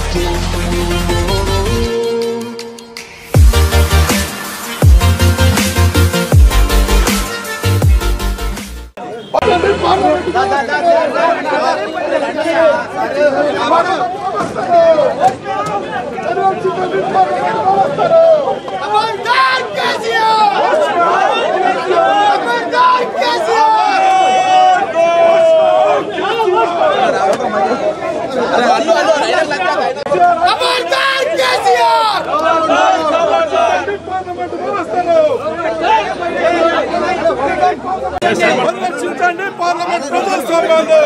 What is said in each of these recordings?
खबरदार केसीआर खबरदार केसीआर खबरदार केसीआर పరిరక్షించండి పార్లమెంట్ ప్రజాస్వామ్యాన్ని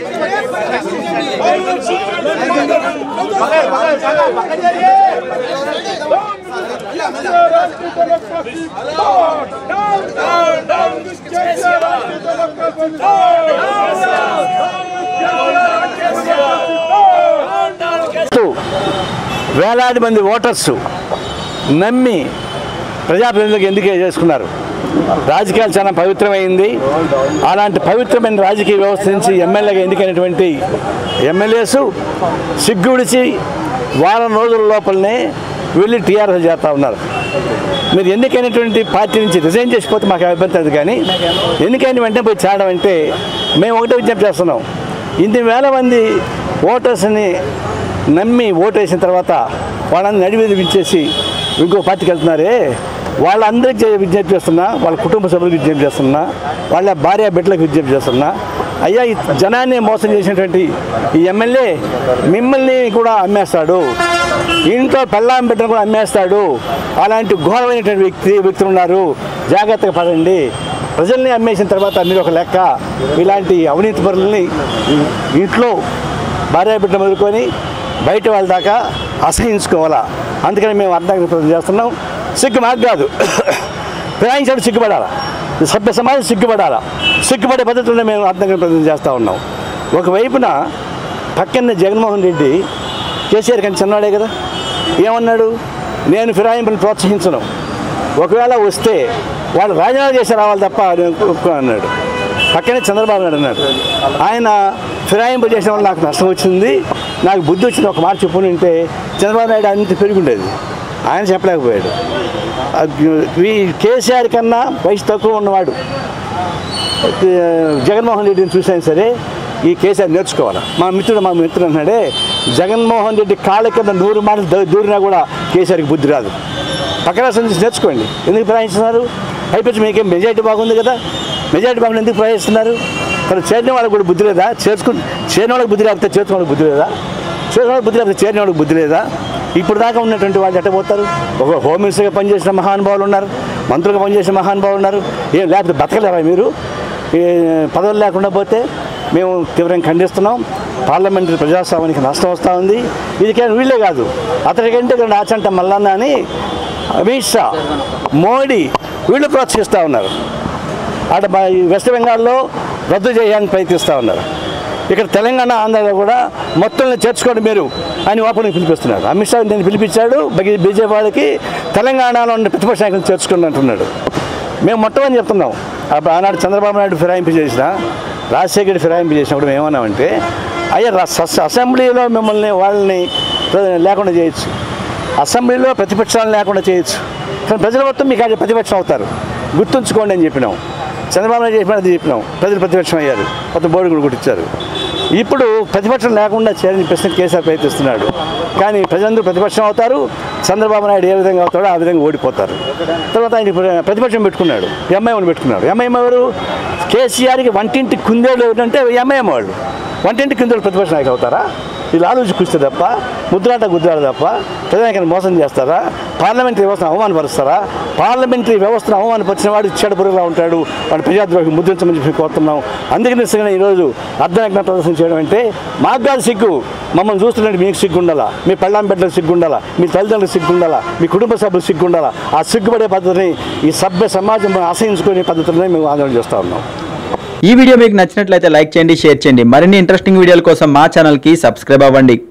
వేలాది మంది ఓటర్స్ నమ్మి ప్రజాప్రతినిధులకు ఎన్నిక చేసుకున్నారు రాజకీయాలు చాలా పవిత్రమైంది అలాంటి పవిత్రమైన రాజకీయ వ్యవస్థ నుంచి ఎమ్మెల్యేగా ఎన్నికైనటువంటి ఎమ్మెల్యేస్ సిగ్గు విడిచి వారం రోజుల లోపలనే వెళ్ళి టీఆర్ఎస్ చేస్తూ ఉన్నారు మీరు ఎన్నికైనటువంటి పార్టీ నుంచి రిజైన్ చేసిపోతే మాకు ఇబ్బంది లేదు కానీ ఎన్నికైన వెంటనే పోయి చేరడం అంటే మేము ఒకటే విజ్ఞప్తి చేస్తున్నాం ఇన్ని వేల మంది ఓటర్స్ని నమ్మి ఓటేసిన తర్వాత వాళ్ళని నడివేది వించేసి ఇంకో పార్టీకి వెళ్తున్నారే వాళ్ళందరికీ విజ్ఞప్తి చేస్తున్నా వాళ్ళ కుటుంబ సభ్యులకు విజ్ఞప్తి చేస్తున్నా వాళ్ళ భార్య బిడ్డలకు విజ్ఞప్తి చేస్తున్నా అయ్యా ఈ జనాన్ని మోసం చేసినటువంటి ఈ ఎమ్మెల్యే మిమ్మల్ని కూడా అమ్మేస్తాడు ఇంట్లో పెళ్ళాం బిడ్డను కూడా అమ్మేస్తాడు అలాంటి ఘోరమైనటువంటి వ్యక్తి వ్యక్తులు ఉన్నారు జాగ్రత్తగా పడండి ప్రజల్ని అమ్మేసిన తర్వాత మీరు ఒక లెక్క ఇలాంటి అవినీతి పరులని ఇంట్లో భార్య బిడ్డ మొదలుకొని బయట వాళ్ళ దాకా అసహించుకోవాలా అందుకని మేము అర్థం చేస్తున్నాం సిగ్గు మాకు కాదు ఫిరాయించాడు సిగ్గుపడాలా ఈ సభ్య సమాజం సిగ్గుపడాలా సిగ్గుపడే పద్ధతిలో మేము అర్థం ప్రయత్నం చేస్తూ ఉన్నాం ఒకవైపున పక్కన జగన్మోహన్ రెడ్డి కేసీఆర్ కానీ చిన్నవాడే కదా ఏమన్నాడు నేను ఫిరాయింపుని ప్రోత్సహించను ఒకవేళ వస్తే వాళ్ళు రాజీనామా చేసి రావాలి తప్ప నేను ఒప్పుకో అన్నాడు పక్కనే చంద్రబాబు నాయుడు అన్నాడు ఆయన ఫిరాయింపు చేసిన వల్ల నాకు నష్టం వచ్చింది నాకు బుద్ధి వచ్చింది ఒక మాట చెప్పుని ఉంటే చంద్రబాబు నాయుడు అంత పెరుగుండేది ఆయన చెప్పలేకపోయాడు అది ఈ కేసీఆర్ కన్నా వయసు తక్కువ ఉన్నవాడు జగన్మోహన్ రెడ్డిని చూసినా సరే ఈ కేసీఆర్ నేర్చుకోవాలి మా మిత్రుడు మా మిత్రుడు అన్నాడే జగన్మోహన్ రెడ్డి కాళ్ళ కింద నూరు మాటలు ద- దూరినా కూడా కేసీఆర్కి బుద్ధి రాదు పక్క రాష్ట్రం నుంచి నేర్చుకోండి ఎందుకు ప్రయాణిస్తున్నారు అయిపోయి మీకేం మెజారిటీ బాగుంది కదా మెజారిటీ బాగుంది ఎందుకు ప్రయాణిస్తున్నారు మరి చేరిన వాళ్ళకి కూడా బుద్ధి లేదా చేర్చుకు చేరిన వాళ్ళకి బుద్ధి లేకపోతే చేర్చుకున్న వాళ్ళకి బుద్ధి లేదా చేరిన వాళ్ళకి బుద్ధి లేకపోతే చేరిన వాళ్ళకి బుద్ధి లేదా ఇప్పుడు దాకా ఉన్నటువంటి వాళ్ళు ఎట్ట పోతారు ఒక హోమ్ మినిస్టర్గా పనిచేసిన మహానుభావులు ఉన్నారు మంత్రులుగా పనిచేసిన మహానుభావులు ఉన్నారు ఏం లేకపోతే బతకలేరా మీరు ఈ పదవులు లేకుండా పోతే మేము తీవ్రంగా ఖండిస్తున్నాం పార్లమెంటరీ ప్రజాస్వామ్యానికి నష్టం వస్తూ ఉంది ఇది కేవలం వీళ్ళే కాదు అతనికంటే ఇక్కడ ఆచంట మల్లన్న అని అమిత్ షా మోడీ వీళ్ళు ప్రోత్సహిస్తూ ఉన్నారు అటు మా ఈ వెస్ట్ బెంగాల్లో రద్దు చేయడానికి ప్రయత్నిస్తూ ఉన్నారు ఇక్కడ తెలంగాణ ఆంధ్రలో కూడా మొత్తం చేర్చుకోండి మీరు అని ఓపెన్ పిలిపిస్తున్నారు అమిత్ షా నేను పిలిపించాడు బగి- బీజేపీ వాళ్ళకి తెలంగాణలో ఉన్న ప్రతిపక్ష నాయకులు చేర్చుకోండి అంటున్నాడు మేము మొట్టమని చెప్తున్నాం అప్పుడు ఆనాడు చంద్రబాబు నాయుడు ఫిరాయింపు చేసిన రాజశేఖర్ ఫిరాయింపు చేసినప్పుడు మేము ఏమన్నామంటే అయ్యా రా- అస- అసెంబ్లీలో మిమ్మల్ని వాళ్ళని ప్ర- లేకుండా చేయొచ్చు అసెంబ్లీలో ప్రతిపక్షాలను లేకుండా చేయొచ్చు కానీ ప్రజలు మొత్తం మీకు అది ప్రతిపక్షం అవుతారు గుర్తుంచుకోండి అని చెప్పినాం చంద్రబాబు నాయుడు చెప్పిన అది చెప్పినాం ప్రజలు ప్రతిపక్షం అయ్యారు కొత్త బోర్డు కూడా కొట్టించారు ఇప్పుడు ప్రతిపక్షం లేకుండా చేయాలని ప్రశ్న కేసీఆర్ ప్రయత్నిస్తున్నాడు కానీ ప్రజలందరూ ప్రతిపక్షం అవుతారు చంద్రబాబు నాయుడు ఏ విధంగా అవుతాడో ఆ విధంగా ఓడిపోతారు తర్వాత ఆయన ఇప్పుడు ప్రతిపక్షం పెట్టుకున్నాడు ఎంఐఎంని పెట్టుకున్నాడు ఎంఐఎం ఎవరు కేసీఆర్కి వంటింటి కుందేళ్ళు ఎవరంటే ఎంఐఎం వాళ్ళు వంటింటి కుందేళ్ళు ప్రతిపక్ష నాయకులు అవుతారా వీళ్ళు ఆలోచి కూస్తే తప్ప ముద్రాట గుద్రాడు తప్ప ప్రజానికని మోసం చేస్తారా పార్లమెంటరీ వ్యవస్థను అవమానపరుస్తారా పార్లమెంటరీ వ్యవస్థను అవమానపరిచిన వాడు చెడు పురుగులా ఉంటాడు వాడు ప్రజాద్రోహి ముద్రించమని చెప్పి కోరుతున్నాం అందుకని నిజంగా ఈరోజు అర్ధనగ్న ప్రదర్శన చేయడం అంటే మాకు కాదు సిగ్గు మమ్మల్ని చూస్తున్నట్టు మీకు సిగ్గు ఉండాలా మీ పెళ్ళాం బిడ్డలకు సిగ్గు ఉండాలా మీ తల్లిదండ్రులకు సిగ్గు ఉండాలా మీ కుటుంబ సభ్యులకు సిగ్గు ఉండాలా ఆ సిగ్గుపడే పద్ధతిని ఈ సభ్య సమాజం అసహించుకునే పద్ధతులనే మేము ఆందోళన చేస్తూ ఉన్నాం ఈ వీడియో మీకు నచ్చినట్లయితే లైక్ చేయండి షేర్ చేయండి మరిన్ని ఇంట్రెస్టింగ్ వీడియోల కోసం మా ఛానల్కి సబ్స్క్రైబ్ అవ్వండి